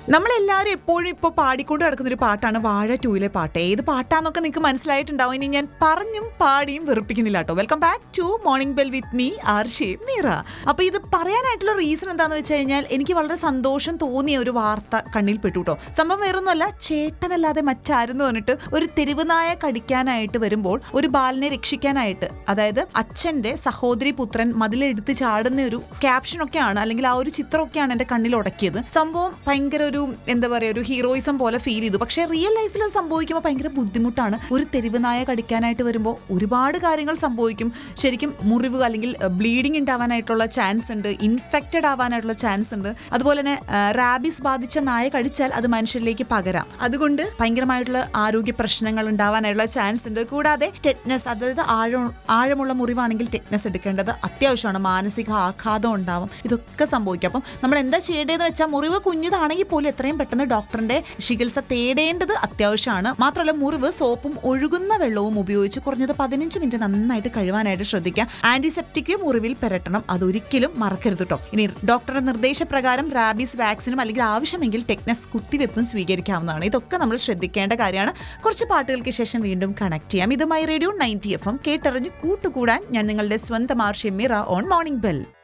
നമ്മളെല്ലാവരും എപ്പോഴും ഇപ്പോൾ പാടിക്കൊണ്ട് നടക്കുന്ന ഒരു പാട്ടാണ് വാഴ ടൂയിലെ പാട്ട് ഏത് പാട്ടാന്നൊക്കെ നിങ്ങൾക്ക് മനസ്സിലായിട്ടുണ്ടാവും ഇനി ഞാൻ പറഞ്ഞും പാടിയും വെറുപ്പിക്കുന്നില്ല കേട്ടോ welcome back to morning bell with me Arshi Meera അപ്പോൾ ഇത് പറയാനായിട്ടുള്ള റീസൺ എന്താണെന്ന് വെച്ച് കഴിഞ്ഞാൽ എനിക്ക് വളരെ സന്തോഷം തോന്നിയ ഒരു വാർത്ത കണ്ണിൽ പെട്ടു കേട്ടോ സംഭവം വേറൊന്നുമല്ല ചേട്ടനല്ലാതെ മറ്റാരെന്ന് പറഞ്ഞിട്ട് ഒരു തെരുവ് നായ കടിക്കാനായിട്ട് വരുമ്പോൾ ഒരു ബാലനെ രക്ഷിക്കാനായിട്ട് അതായത് അച്ഛന്റെ സഹോദരി പുത്രൻ മതിലെടുത്ത് ചാടുന്ന ഒരു ക്യാപ്ഷനൊക്കെയാണ് അല്ലെങ്കിൽ ആ ഒരു ചിത്രമൊക്കെയാണ് എൻ്റെ കണ്ണിൽ ഉടക്കിയത് സംഭവം ഭയങ്കര ഒരു എന്താ പറയുക ഒരു ഹീറോയിസം പോലെ ഫീൽ ചെയ്തു പക്ഷേ റിയൽ ലൈഫിൽ അത് സംഭവിക്കുമ്പോൾ ഭയങ്കര ബുദ്ധിമുട്ടാണ് ഒരു തെരുവ് നായ കടിക്കാനായിട്ട് വരുമ്പോൾ ഒരുപാട് കാര്യങ്ങൾ സംഭവിക്കും ശരിക്കും മുറിവ് അല്ലെങ്കിൽ ബ്ലീഡിങ് ഉണ്ടാവാനായിട്ടുള്ള ചാൻസ് ഉണ്ട് ഇൻഫെക്റ്റഡ് ആവാനായിട്ടുള്ള ചാൻസ് ഉണ്ട് അതുപോലെ തന്നെ റാബിസ് ബാധിച്ച നായ കടിച്ചാൽ അത് മനുഷ്യരിലേക്ക് പകരാം അതുകൊണ്ട് ഭയങ്കരമായിട്ടുള്ള ആരോഗ്യ പ്രശ്നങ്ങൾ ഉണ്ടാവാനായിട്ടുള്ള ചാൻസ് ഉണ്ട് കൂടാതെ ടെറ്റ്നസ് അതായത് ആഴം ആഴമുള്ള മുറിവാണെങ്കിൽ ടെറ്റ്നസ് എടുക്കേണ്ടത് അത്യാവശ്യമാണ് മാനസിക ആഘാതം ഉണ്ടാവും ഇതൊക്കെ സംഭവിക്കും അപ്പം നമ്മൾ എന്താ ചെയ്യേണ്ടതെന്ന് വെച്ചാൽ മുറിവ് കുഞ്ഞതാണെങ്കിൽ പോലും എത്രയും പെട്ടെന്ന് ഡോക്ടറിന്റെ ചികിത്സ തേടേണ്ടത് അത്യാവശ്യമാണ് മാത്രമല്ല മുറിവ് സോപ്പും ഒഴുകുന്ന വെള്ളവും ഉപയോഗിച്ച് കുറഞ്ഞത് പതിനഞ്ച് മിനിറ്റ് നന്നായിട്ട് കഴുകാനായിട്ട് ശ്രദ്ധിക്കുക ആന്റിസെപ്റ്റിക് മുറിവിൽ പെരട്ടണം അതൊരിക്കലും മറക്കരുത് കേട്ടോ ഇനി ഡോക്ടറുടെ നിർദ്ദേശപ്രകാരം റാബീസ് വാക്സിനും അല്ലെങ്കിൽ ആവശ്യമെങ്കിൽ ടെക്നസ് കുത്തിവെപ്പും സ്വീകരിക്കാവുന്നതാണ് ഇതൊക്കെ നമ്മൾ ശ്രദ്ധിക്കേണ്ട കാര്യമാണ് കുറച്ച് പാട്ടുകൾക്ക് ശേഷം വീണ്ടും കണക്ട് ചെയ്യാം ഇത് my radio ninety F M കേട്ടറിഞ്ഞ് കൂട്ടുകൂടാൻ ഞാൻ നിങ്ങളുടെ സ്വന്തം ആർഷ്യം മിറ ഓൺ മോർണിംഗ് ബെൽ